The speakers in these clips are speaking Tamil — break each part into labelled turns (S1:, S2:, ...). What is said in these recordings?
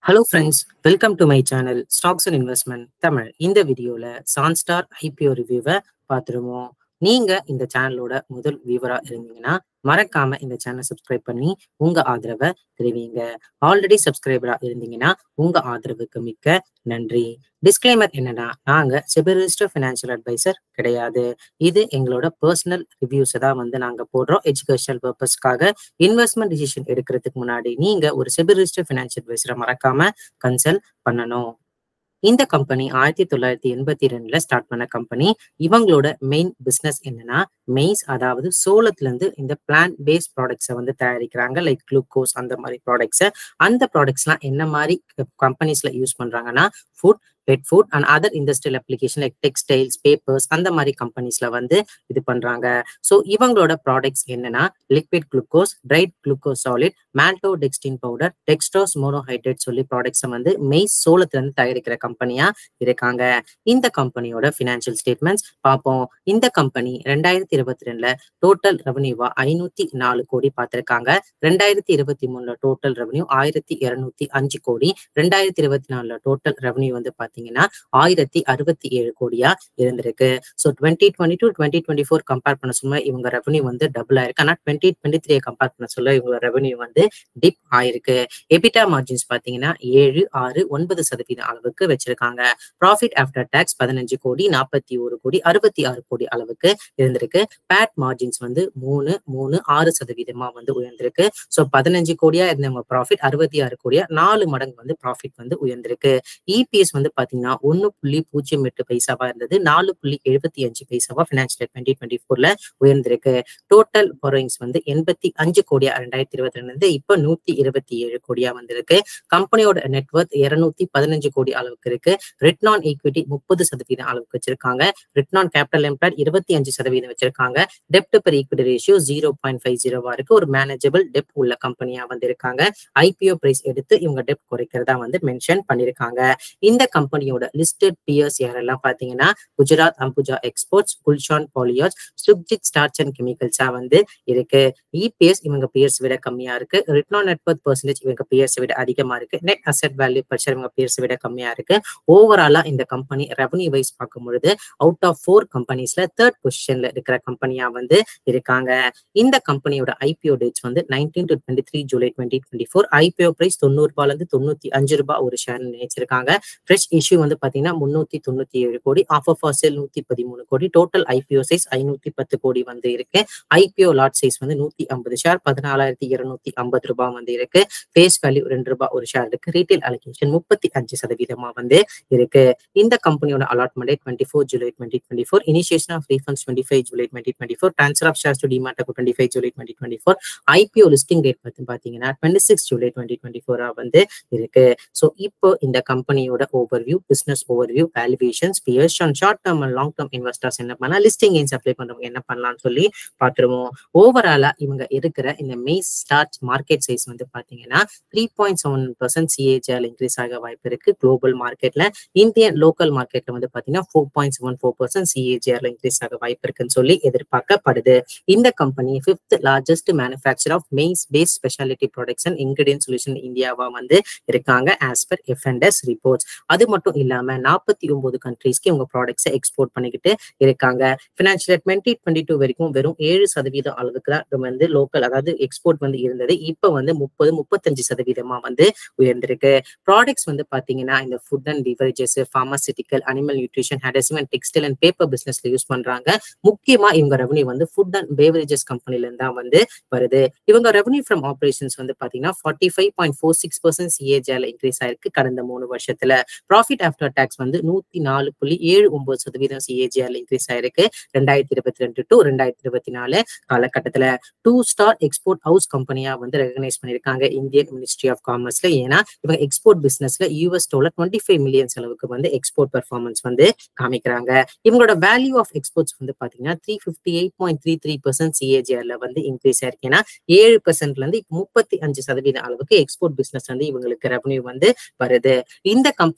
S1: hello friends welcome to my channel stocks and investment Tamil இந்த வீடியோல சான்ஸ்டார் ஐபிஓ ரிவ்யூவை பார்த்துருவோம் நீங்க இந்த சேனலோட முதல் வியூவரா இருந்தீங்கன்னா மறக்காம இந்த சேனல் சப்ஸ்கிரைப் பண்ணி உங்க ஆதரவை தெரிவிங்க ஆல்ரெடி சப்ஸ்கிரைபரா இருந்தீங்கன்னா உங்க ஆதரவுக்கு மிக்க நன்றி டிஸ்க்ளைமர் என்னன்னா நாங்க செபிரிஸ்டர் ஃபினான்ஷியல் அட்வைசர் கிடையாது இது எங்களோட பர்சனல் ரிவ்யூஸை தான் வந்து நாங்க போடுறோம் எஜுகேஷனல் பர்பஸ்க்காக இன்வெஸ்ட்மெண்ட் டிசிஷன் எடுக்கிறதுக்கு முன்னாடி நீங்க ஒரு செபிரிஸ்டர் ஃபினான்ஷியல் அட்வைசரை மறக்காம கன்சல்ட் பண்ணணும் இந்த கம்பெனி ஆயிரத்தி தொள்ளாயிரத்தி எண்பத்தி ரெண்டுல ஸ்டார்ட் பண்ண கம்பெனி இவங்களோட மெயின் பிசினஸ் என்னன்னா மெய்ஸ் அதாவது சோளத்துல இருந்து இந்த பிளான்ட் பேஸ் ப்ராடக்ட்ஸை வந்து தயாரிக்கிறாங்க லைக் குளுக்கோஸ் அந்த மாதிரி ப்ராடக்ட்ஸை அந்த ப்ராடக்ட்ஸ்லாம் என்ன மாதிரி கம்பெனிஸ்ல யூஸ் பண்றாங்கன்னா food pet food and other industrial application like textiles papers அந்த மாதிரி கம்பெனிஸ்ல வந்து இது பண்றாங்க ஸோ இவங்களோட ப்ராடக்ட்ஸ் என்னன்னா liquid glucose dried glucose solid maltodextrin powder dextrose monohydrate சொல்லி ப்ராடக்ட்ஸை வந்து மெய் சோளத்துல இருந்து தயாரிக்கிற கம்பெனியா இருக்காங்க இந்த கம்பெனியோட ஃபினான்ஷியல் ஸ்டேட்மெண்ட்ஸ் பார்ப்போம் இந்த கம்பெனி ரெண்டாயிரத்தி இருபத்தி ரெண்டுல டோட்டல் ரெவன்யூவா ஐநூத்தி நாலு கோடி பார்த்திருக்காங்க ரெண்டாயிரத்தி இருபத்தி மூணுல டோட்டல் ரெவன்யூ ஆயிரத்தி இருநூத்தி அஞ்சு கோடி ரெண்டாயிரத்தி இருபத்தி நாலுல டோட்டல் ரெவன்யூ வந்து பாத்தீங்கன்னா ஆயிரத்தி அறுபத்தி ஏழு கோடியா இருந்திருக்கு so twenty twenty two twenty twenty four compare பண்ண சொல்ல இவங்க ரெவன்யூ வந்து டபுள் ஆயிருக்கு ஆனா டுவெண்ட்டி டுவெண்ட்டி த்ரீ கம்பேர் பண்ண சொல்ல இவங்க ரெவன்யூ வந்து டிப் ஆயிருக்கு எபிட்டா மார்ஜின்ஸ் பாத்தீங்கன்னா ஏழு ஆறு ஒன்பது சதவீதம் அளவுக்கு வச்சிருக்காங்க ப்ராஃபிட் ஆஃப்டர் டேக்ஸ் பதினஞ்சு கோடி நாற்பத்தி ஒரு கோடி அறுபத்தி ஆறு கோடி அளவுக்கு இருந்திருக்கு பேட் மார்ஜின்ஸ் வந்து மூணு மூணு ஆறு சதவீதமா வந்து உயர்ந்திருக்கு ஸோ பதினஞ்சு கோடியா இருந்தவங்க ப்ராஃபிட் அறுபத்தி ஆறு கோடியா நாலு மடங்கு வந்து ப்ராஃபிட் வந்து உயர்ந்திருக்கு இபிஎஸ் வந்து பாத்தீங்கன்னா ஒன்னு புள்ளி பூஜ்ஜியம் எட்டு பைசாவா இருந்தது நாலு புள்ளி எழுபத்தி அஞ்சு பைசாவா பினான்சியல் டுவெண்ட்டி டுவெண்ட்டி ஃபோர்ல உயர்ந்திருக்கு டோட்டல் பொரோயிங்ஸ் வந்து எண்பத்தி அஞ்சு கோடியா ரெண்டாயிரத்தி இருபத்தி ரெண்டு இருந்து இப்ப நூத்தி இருபத்தி ஏழு கோடியா வந்திருக்கு கம்பெனியோட நெட்ஒர்க் இருநூத்தி பதினஞ்சு கோடி அளவுக்கு இருக்கு ரிட்டர்ன் ஆன் ஈக்விட்டி முப்பது சதவீதம் அளவுக்கு வச்சிருக்காங்க ரிட்டர்ன் ஆன் கேபிட்டல் எம்ப்ளாய்ட் இருபத்தி அஞ்சு சதவீதம் வச்சிருக்காங்க டெப்ட் per equity ratio zero point five ஜீரோவா இருக்கு ஒரு மேனேஜபிள் டெப்ட் உள்ள கம்பெனியா வந்து இருக்காங்க ஐபிஓ பிரைஸ் எடுத்து இவங்க டெப்ட் குறைக்கிறதா வந்து மென்ஷன் பண்ணிருக்காங்க இந்த கம்பெனியோட லிஸ்டட் பியர்ஸ் யாரெல்லாம் பாத்தீங்கன்னா Gujarat Ambuja exports Gulshan Polyols Sukhjit starch and கெமிக்கல்ஸா வந்து இருக்கு இபிஎஸ் இவங்க பியர்ஸ் விட கம்மியா இருக்கு ரிட்டர்ன் ஆன் நெட்ஒர்க் பர்சன்டேஜ் இவங்க பியர்ஸ் விட அதிகமா இருக்கு நெட் அசெட் வேல்யூ பர்ச்சர் இவங்க பியர்ஸ் விட கம்மியா இருக்கு ஓவராலா இந்த கம்பெனி ரெவன்யூ வைஸ் பார்க்கும் பொழுது அவுட் ஆஃப் ஃபோர் கம்பெனிஸ்ல தேர்ட் பொசிஷன்ல இருக்கிற கம்பெனியா வந்து இருக்காங்க இந்த கம்பெனியோட ஐபிஓ டேட்ஸ் வந்து nineteen to twenty three July twenty twenty four IPO price தொண்ணூறு ரூபாயில இருந்து தொண்ணூத்தி அஞ்சு ரூபாய் ஒரு ஷேர் நினைச்சிருக்காங்க ஃப்ரெஷ் இஷ்யூ வந்து பாத்தீங்கன்னா முன்னூத்தி தொண்ணூத்தி ஏழு கோடி ஆஃப் ஆஃப் சேல் நூத்தி பதிமூணு கோடி டோட்டல் ஐபிஓ சைஸ் ஐநூத்தி பத்து கோடி வந்து இருக்கு ஐபிஓ லாட் சைஸ் வந்து நூத்தி ஐம்பது ஷேர் பதினாலாயிரத்தி இருநூத்தி ஐம்பது ரூபாய் வந்து இருக்கு ஃபேஸ் வேல்யூ ரெண்டு ரூபாய் ஒரு ஷேர் இருக்கு ரீட்டைல் அலோகேஷன் முப்பத்தி அஞ்சு சதவீதமா வந்து இருக்கு இந்த கம்பெனியோட allotment twenty four July twenty twenty four initiation of refunds twenty five July twenty twenty four transfer of shares to demat twenty five July twenty twenty four IPO listing date பத்தி பாத்தீங்கன்னா twenty six July twenty twenty ஃபோரா வந்து இருக்கு ஸோ இப்போ இந்த கம்பெனியோட overview business overview valuations peers and short term and long term investors என்ன பண்ணா லிஸ்டிங் கெயின்ஸ் அப்ளை பண்றவங்க என்ன பண்ணலாம்னு சொல்லி பார்த்துருவோம் ஓவராலா இவங்க இருக்கிற இந்த மெய் ஸ்டார்ட் மார்க்கெட் சைஸ் வந்து பாத்தீங்கன்னா three point seven percent CAGR increase ஆக வாய்ப்பு இருக்கு குளோபல் மார்க்கெட்ல இந்தியன் லோக்கல் மார்க்கெட்ல வந்து பாத்தீங்கன்னா four point seven four percent சிஏஜிஆர்ல இன்க்ரீஸ் ஆக வாய்ப்பு இருக்குன்னு சொல்லி எதிர்பார்க்கப்படுது இந்த company fifth largest manufacturer of maize base speciality products and ingredient solution இந்தியாவா வந்து இருக்காங்க ஆஸ் பர் எஃப்என்எஸ் ரிப்போர்ட்ஸ் அது மட்டும் இல்லாம நாற்பத்தி ஒன்பது கண்ட்ரீஸ்க்கு இவங்க ப்ராடக்ட்ஸை எக்ஸ்போர்ட் பண்ணிக்கிட்டு இருக்காங்க பினான்சியல் டுவெண்ட்டி டுவெண்ட்டி டூ வரைக்கும் வெறும் ஏழு சதவீதம் அளவுக்கு தான் வந்து லோக்கல் அதாவது எக்ஸ்போர்ட் வந்து இருந்தது இப்போ வந்து முப்பது முப்பத்தஞ்சு சதவீதமா வந்து உயர்ந்திருக்கு ப்ராடக்ட்ஸ் வந்து பாத்தீங்கன்னா இந்த food and beverages pharmaceutical animal nutrition adhesive and textile and paper பிசினஸ்ல யூஸ் பண்றாங்க முக்கியமா இவங்க ரெவன்யூ வந்து ஃபுட் அண்ட் பேவரேஜஸ் கம்பெனில இருந்தா வந்து வருது இவங்க ரெவன்யூ ஃப்ரம் ஆபரேஷன்ஸ் வந்து பாத்தீங்கன்னா forty five point four six percent சிஏஜிஆர்ல இன்க்ரீஸ் ஆயிருக்கு கடந்த மூணு வருஷத்துல ப்ராஃபிட் ஆஃப்டர் டேக்ஸ் வந்து நூத்தி நாலு புள்ளி ஏழு ஒன்பது சதவீதம் சிஏஜிஆர்ல இன்க்ரீஸ் ஆயிருக்கு ரெண்டாயிரத்தி இருபத்தி ரெண்டு டு ரெண்டாயிரத்தி இருபத்தி நாலு காலகட்டத்துல டூ ஸ்டார் எக்ஸ்போர்ட் ஹவுஸ் கம்பெனியா வந்து ரெகனைஸ் பண்ணிருக்காங்க இந்தியன் மினிஸ்ட்ரி ஆஃப் காமர்ஸ்ல ஏன்னா இவங்க எக்ஸ்போர்ட் பிசினஸ்ல US dollar twenty five millions அளவுக்கு வந்து எக்ஸ்போர்ட் பெர்ஃபார்மன்ஸ் வந்து காமிக்கிறாங்க இவங்களோட வேல்யூ ஆஃப் எக்ஸ்போர்ட்ஸ் வந்து பாத்தீங்கன்னா three fifty eight point three three percent சிஏஜிஆர்ல வந்து இன்க்ரீஸ் ஆயிருக்கு ஏன்னா ஏழு பர்சன்ட்ல இருந்து முப்பத்தி அஞ்சு சதவீதம் அளவுக்கு எக்ஸ்போர்ட் பிசினஸ் வந்து இவங்களுக்கு ரெவன்யூ வந்து வருது இந்த கம்பெனிக்கு இருக்கிற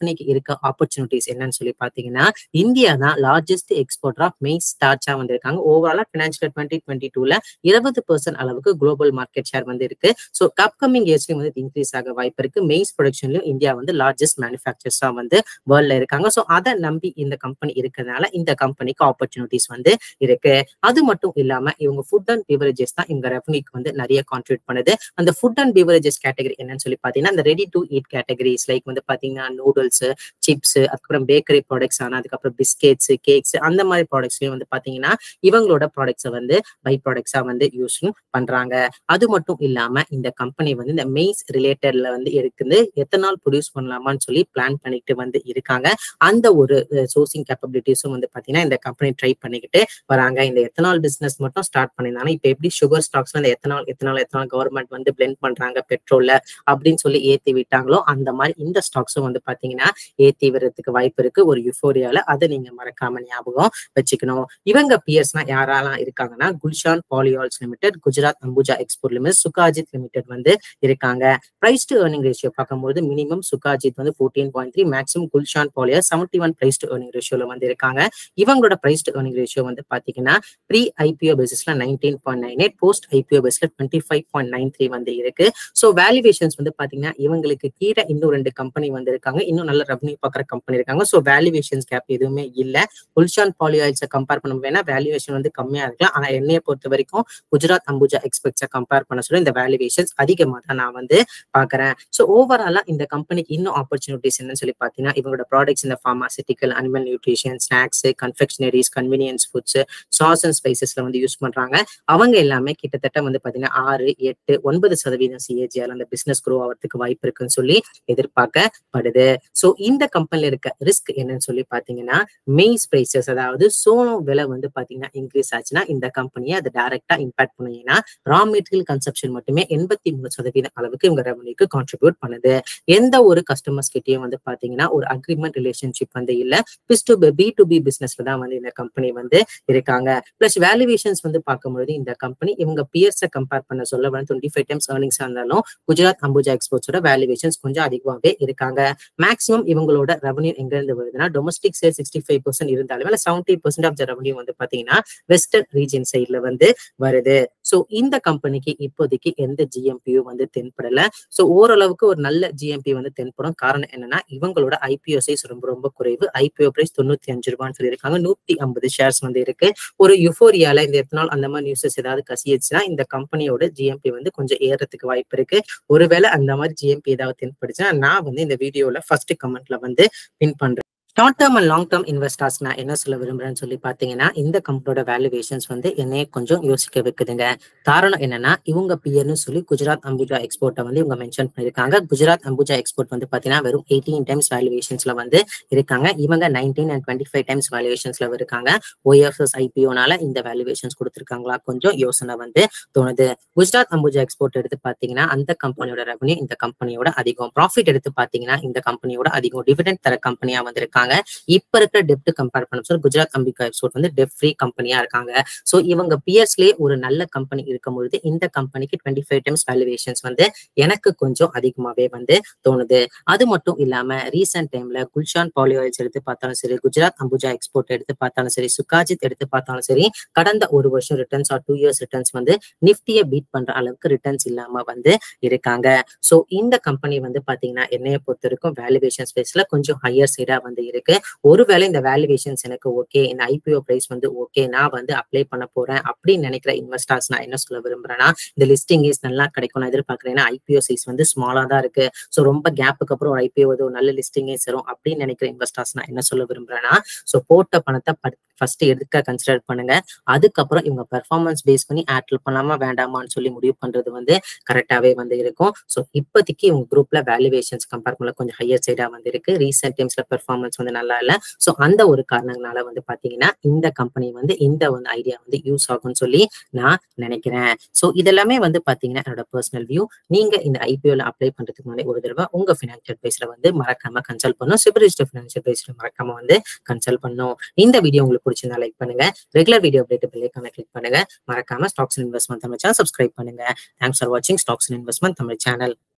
S1: இருக்க ஆப்பர்ச்சுனிட்டிஸ் என்னன்னு சொல்லி பாத்தீங்கன்னா இந்தியா தான் லார்ஜஸ்ட் எக்ஸ்போர்ட்டர் ஆஃப் மெய்ஸ் ஸ்டார்ச்சா வந்திருக்காங்க ஓவராலா பினான்சியல் டுவெண்ட்டி டுவெண்ட்டி டூல இருபது பெர்சென்ட் அளவுக்கு குளோபல் மார்க்கெட் ஷேர் வந்து இருக்கு ஸோ அப்கமிங் இயர்ஸ்லயும் வந்து இன்க்ரீஸ் ஆக வாய்ப்பு இருக்கு மெய்ஸ் ப்ரொடக்ஷன்லயும் இந்தியா வந்து லார்ஜஸ்ட் மேனுஃபேக்சர்ஸா வந்து வேர்ல்ட்ல இருக்காங்க ஸோ அதை நம்பி இந்த கம்பெனி இருக்கிறதுனால இந்த கம்பெனிக்கு ஆப்பர்ச்சுனிட்டிஸ் வந்து இருக்கு அது மட்டும் இல்லாம இவங்க ஃபுட் அண்ட் பிவரேஜஸ் தான் இவங்க ரெவன்யூக்கு வந்து நிறைய கான்ட்ரிபியூட் பண்ணுது அந்த ஃபுட் அண்ட் பிவரேஜஸ் கேட்டகரி என்னன்னு சொல்லி பாத்தீங்கன்னா அந்த ready to eat categories like வந்து பாத்தீங்கன்னா நூடுல்ஸ் சிப்ஸ் அதுக்கப்புறம் பேக்கரி ப்ராடக்ட்ஸ் ஆனா அதுக்கப்புறம் பிஸ்கெட்ஸ் கேக்ஸ் அந்த மாதிரி ப்ராடக்ட்ஸ்லயும் வந்து பாத்தீங்கன்னா இவங்களோட ப்ராடக்ட்ஸை வந்து பை ப்ராடக்ட்ஸா வந்து யூஸ் பண்றாங்க அது மட்டும் இல்லாம இந்த கம்பெனி வந்து இந்த மெய்ஸ் ரிலேட்டட்ல வந்து இருக்குது எத்தனால் ப்ரொடியூஸ் பண்ணலாமான்னு சொல்லி பிளான் பண்ணிட்டு வந்து இருக்காங்க அந்த ஒரு சோர்சிங் கேப்பபிலிட்டிஸும் வந்து பாத்தீங்கன்னா இந்த கம்பெனி ட்ரை பண்ணிக்கிட்டு வராங்க இந்த எத்தனால் பிசினஸ் மட்டும் ஸ்டார்ட் பண்ணியிருந்தாங்க இப்போ எப்படி சுகர் ஸ்டாக்ஸ்ல இந்த எத்தனால் எத்தனால் எத்தனால் கவர்மெண்ட் வந்து பிளெண்ட் பண்றாங்க பெட்ரோல்ல அப்படின்னு சொல்லி ஏத்தி விட்டாங்களோ அந்த மாதிரி இந்த ஸ்டாக்ஸும் வந்து பாத்தீங்கன்னா ஏத்தி வர்றதுக்கு வாய்ப்பு இருக்கு ஒரு யுஃபோரியால அதை நீங்க மறக்காம ஞாபகம் வச்சுக்கணும் இவங்க பியர்ஸ்னா யாரெல்லாம் இருக்காங்கன்னா Gulshan Polyols limited Gujarat Ambuja export limited Sukhjit limited வந்து இருக்காங்க பிரைஸ் டு ஏர்னிங் ரேஷியோ பார்க்கும்போது மினிமம் சுகாஜித் வந்து fourteen point three maximum Gulshan Polyol seventy one price to earning ரேஷியோல வந்து இருக்காங்க இவங்களோட பிரைஸ் டு ஏர்னிங் ரேஷியோ வந்து பாத்தீங்கன்னா ப்ரீ ஐபிஓ பேசிஸ்ல nineteen point nine eight post IPO பேஸ்ல twenty five point nine three வந்து இருக்கு ஸோ வேல்யூவேஷன்ஸ் வந்து பாத்தீங்கன்னா இவங்களுக்கு கீழே இன்னும் ரெண்டு கம்பெனி வந்து இருக்காங்க இன்னும் நல்ல ரெவன்யூ பார்க்குற கம்பெனி இருக்காங்க ஸோ வேல்யூவேஷன்ஸ் கேப் எதுவுமே இல்ல குல்ஷான் பாலியாயில்ஸை கம்பேர் பண்ண வேணா வேல்யூவேஷன் வந்து கம்மியா இருக்கலாம் ஆனா என்னைய பொறுத்த வரைக்கும் குஜராத் அம்புஜா எக்ஸ்பெக்ட்ஸை கம்பேர் பண்ண சொல்லி இந்த வேல்யூவேஷன்ஸ் அதிகமாக தான் நான் வந்து பாக்குறேன் ஸோ ஓவராலா இந்த கம்பெனிக்கு இன்னும் ஆப்பர்ச்சுனிட்டிஸ் என்னன்னு சொல்லி பாத்தீங்கன்னா இவங்களோட ப்ராடக்ட்ஸ் இந்த pharmaceutical animal nutrition snacks confectioneries convenience foods sauce and ஸ்பைசஸ்ல வந்து யூஸ் பண்றாங்க அவங்க எல்லாமே கிட்டத்தட்ட வந்து பாத்தீங்கன்னா ஆறு எட்டு ஒன்பது சதவீதம் சிஏஜிஆர் அந்த பிசினஸ் க்ரோ ஆகிறதுக்கு வாய்ப்பு இருக்குன்னு சொல்லி எதிர்பார்க்கப்படுது ஸோ இந்த கம்பெனில இருக்க ரிஸ்க் என்னன்னு சொல்லி பாத்தீங்கன்னா மெய்ஸ் பிரைசஸ் அதாவது சோளம் விலை வந்து பாத்தீங்கன்னா இன்க்ரீஸ் ஆச்சுன்னா இந்த கம்பெனியை அது டைரக்டா இம்பாக்ட் பண்ணுங்கன்னா ரா மெட்டீரியல் கன்சப்ஷன் மட்டுமே எண்பத்தி மூணு சதவீதம் அளவுக்கு இவங்க ரெவன்யூக்கு கான்ட்ரிபியூட் பண்ணுது எந்த ஒரு கஸ்டமர்ஸ் கிட்டயும் வந்து பாத்தீங்கன்னா ஒரு அக்ரிமெண்ட் ரிலேஷன்ஷிப் வந்து இல்ல பிஸ் டு பி டு பி பிசினஸ்ல தான் வந்து இந்த கம்பெனி வந்து இருக்காங்க பிளஸ் வேல்யூவேஷன்ஸ் வந்து பார்க்கும்போது இந்த கம்பெனி இவங்க பியர்ஸை கம்பேர் பண்ண சொல்ல வந்து டுவெண்ட்டி ஃபைவ் டைம்ஸ் ஏர்னிங்ஸ் இருந்தாலும் குஜராத் அம்புஜா எக்ஸ்போர்ட்ஸோட வேல்யூவேஷன்ஸ் கொஞ்சம் அதிகமாகவே இருக்காங்க மேக்ஸிமம் இவங்களோட ரெவன்யூ எங்க இருந்து வருதுன்னா domestic sale sixty five percent இருந்தாலும் இல்ல seventy percent of the revenue வந்து பாத்தீங்கன்னா வெஸ்டர்ன் ரீஜன் சைட்ல வந்து வருது ஸோ இந்த கம்பெனிக்கு இப்போதைக்கு எந்த ஜிஎம்பியும் வந்து தென்படல ஸோ ஓரளவுக்கு ஒரு நல்ல ஜிஎம்பி வந்து தென்படும் காரணம் என்னன்னா இவங்களோட ஐபிஓ சைஸ் ரொம்ப ரொம்ப குறைவு ஐபிஓ பிரைஸ் தொண்ணூத்தி அஞ்சு ரூபான்னு சொல்லியிருக்காங்க நூத்தி ஐம்பது ஷேர்ஸ் வந்து இருக்கு ஒரு யுஃபோரியால இந்த எத்தனால் அந்த மாதிரி நியூஸஸ் ஏதாவது கசியச்சுன்னா இந்த கம்பெனியோட ஜிஎம்பி வந்து கொஞ்சம் ஏறதுக்கு வாய்ப்பு இருக்கு ஒருவேளை அந்த மாதிரி ஜிஎம்பி ஏதாவது தென்படுச்சுன்னா நான் வந்து இந்த வீடியோல ஃபர்ஸ்ட் கமெண்ட்ல வந்து பின் பண்றேன் short term and long term investors நான் என்ன சொல்ல விரும்புறேன்னு சொல்லி பாத்தீங்கன்னா இந்த கம்பெனியோட வேல்யூவேஷன்ஸ் வந்து என்னைய கொஞ்சம் யோசிக்க வைக்குதுங்க காரணம் என்னன்னா இவங்க பியர்னு சொல்லி குஜராத் அம்புஜா எக்ஸ்போர்ட்டை வந்து இவங்க மென்ஷன் பண்ணிருக்காங்க குஜராத் அம்புஜா எக்ஸ்போர்ட் வந்து பாத்தீங்கன்னா வெறும் எயிட்டீன் டைம்ஸ் வேல்யூவேஷன்ஸ்ல வந்து இருக்காங்க இவங்க nineteen and twenty five times வேல்யூவேஷன்ஸ்ல இருக்காங்க ஓஎஃப்எஸ் ஐபிஓனால இந்த வேல்யூவேஷன்ஸ் கொடுத்துருக்காங்களா கொஞ்சம் யோசனை வந்து தோணுது குஜராத் அம்புஜா எக்ஸ்போர்ட் எடுத்து பாத்தீங்கன்னா அந்த கம்பெனியோட ரெவன்யூ இந்த கம்பெனியோட அதிகம் ப்ராஃபிட் எடுத்து பாத்தீங்கன்னா இந்த கம்பெனியோட அதிகம் டிவிடெண்ட் தர கம்பெனியா வந்திருக்காங்க இப்ப இருக்கிற டெப்ட் கம்பேர் பண்ண சொல்ல குஜராத் அம்பிகா எக்ஸ்போர்ட் வந்து டெப் ஃப்ரீ கம்பெனியா இருக்காங்க சோ இவங்க பியர்ஸ்லயே ஒரு நல்ல கம்பெனி இருக்கும் பொழுது இந்த கம்பெனிக்கு டுவெண்ட்டி ஃபைவ் டைம்ஸ் வேல்யூவேஷன்ஸ் வந்து எனக்கு கொஞ்சம் அதிகமாவே வந்து தோணுது அது மட்டும் இல்லாம ரீசெண்ட் டைம்ல குல்ஷான் பாலியாயில்ஸ் எடுத்து பார்த்தாலும் சரி குஜராத் அம்புஜா எக்ஸ்போர்ட் எடுத்து பார்த்தாலும் சரி சுகாஜித் எடுத்து பார்த்தாலும் சரி கடந்த ஒரு வருஷம் returns or two years returns வந்து நிப்டியை பீட் பண்ற அளவுக்கு ரிட்டர்ன்ஸ் இல்லாம வந்து இருக்காங்க சோ இந்த கம்பெனி வந்து பாத்தீங்கன்னா என்னைய பொறுத்த வரைக்கும் வேல்யூவேஷன் ஸ்பேஸ்ல கொஞ்சம் ஹையர் சைடா வந்து இருக்கு ஒருவேளை இந்த வேல்யூவேஷன்ஸ் எனக்கு ஓகே இந்த ஐபிஓ பிரைஸ் வந்து ஓகே நான் வந்து அப்ளை பண்ண போறேன் அப்படின்னு நினைக்கிற இன்வெஸ்டர்ஸ் நான் என்ன சொல்ல விரும்புறேன்னா இந்த லிஸ்டிங் இஸ் நல்லா கிடைக்கும் நான் எதிர்பார்க்கிறேன் ஏன்னா ஐபிஓ சைஸ் வந்து ஸ்மாலா தான் இருக்கு ஸோ ரொம்ப கேப்புக்கு அப்புறம் ஒரு ஐபிஓ வந்து ஒரு நல்ல லிஸ்டிங்கே வரும் அப்படின்னு நினைக்கிற இன்வெஸ்டர்ஸ் நான் என்ன சொல்ல விரும்புறேன்னா ஸோ போட்ட பணத்தை ஃபர்ஸ்ட் எடுக்க கன்சிடர் பண்ணுங்க அதுக்கப்புறம் இவங்க பெர்ஃபார்மன்ஸ் பேஸ் பண்ணி ஆட்ல பண்ணலாமா வேண்டாமான்னு சொல்லி முடிவு பண்றது வந்து கரெக்டாவே வந்து இருக்கும் ஸோ இப்போதைக்கு இவங்க குரூப்ல வேல்யூவேஷன்ஸ் கம்பேர் பண்ணல கொஞ்சம் ஹையர் சைடா வந்து இருக்கு ரீசெண்ட் டைம்ஸ்ல பெர்ஃபார்மன்ஸ் வந்து நல்லா இல்ல ஸோ அந்த ஒரு காரணங்களால வந்து பாத்தீங்கன்னா இந்த கம்பெனி வந்து இந்த வந்து ஐடியா வந்து யூஸ் ஆகும்னு சொல்லி நான் நினைக்கிறேன் ஸோ இதெல்லாமே வந்து பாத்தீங்கன்னா என்னோட பர்சனல் வியூ நீங்க இந்த ஐபிஓல அப்ளை பண்றதுக்கு முன்னாடி ஒரு தடவை உங்க ஃபினான்ஷியல் பேஸ்ல வந்து மறக்காம கன்சல்ட் பண்ணும் சிபரிஸ்ட் ஃபினான்ஷியல் பேஸ்ல மறக்காம வந்து கன்சல்ட் பண்ணும் இந்த வீடியோ உங்களுக்கு பிடிச்சிருந்தா லைக் பண்ணுங்க ரெகுலர் வீடியோ அப்டேட் பெல்லைக்கான கிளிக் பண்ணுங்க மறக்காம stocks investment Tamil channel subscribe பண்ணுங்க தேங்க்ஸ் ஃபார் வாட்சிங் ஸ்டாக்ஸ் இன்வெஸ்ட்மெண்ட் தமிழ் சேனல்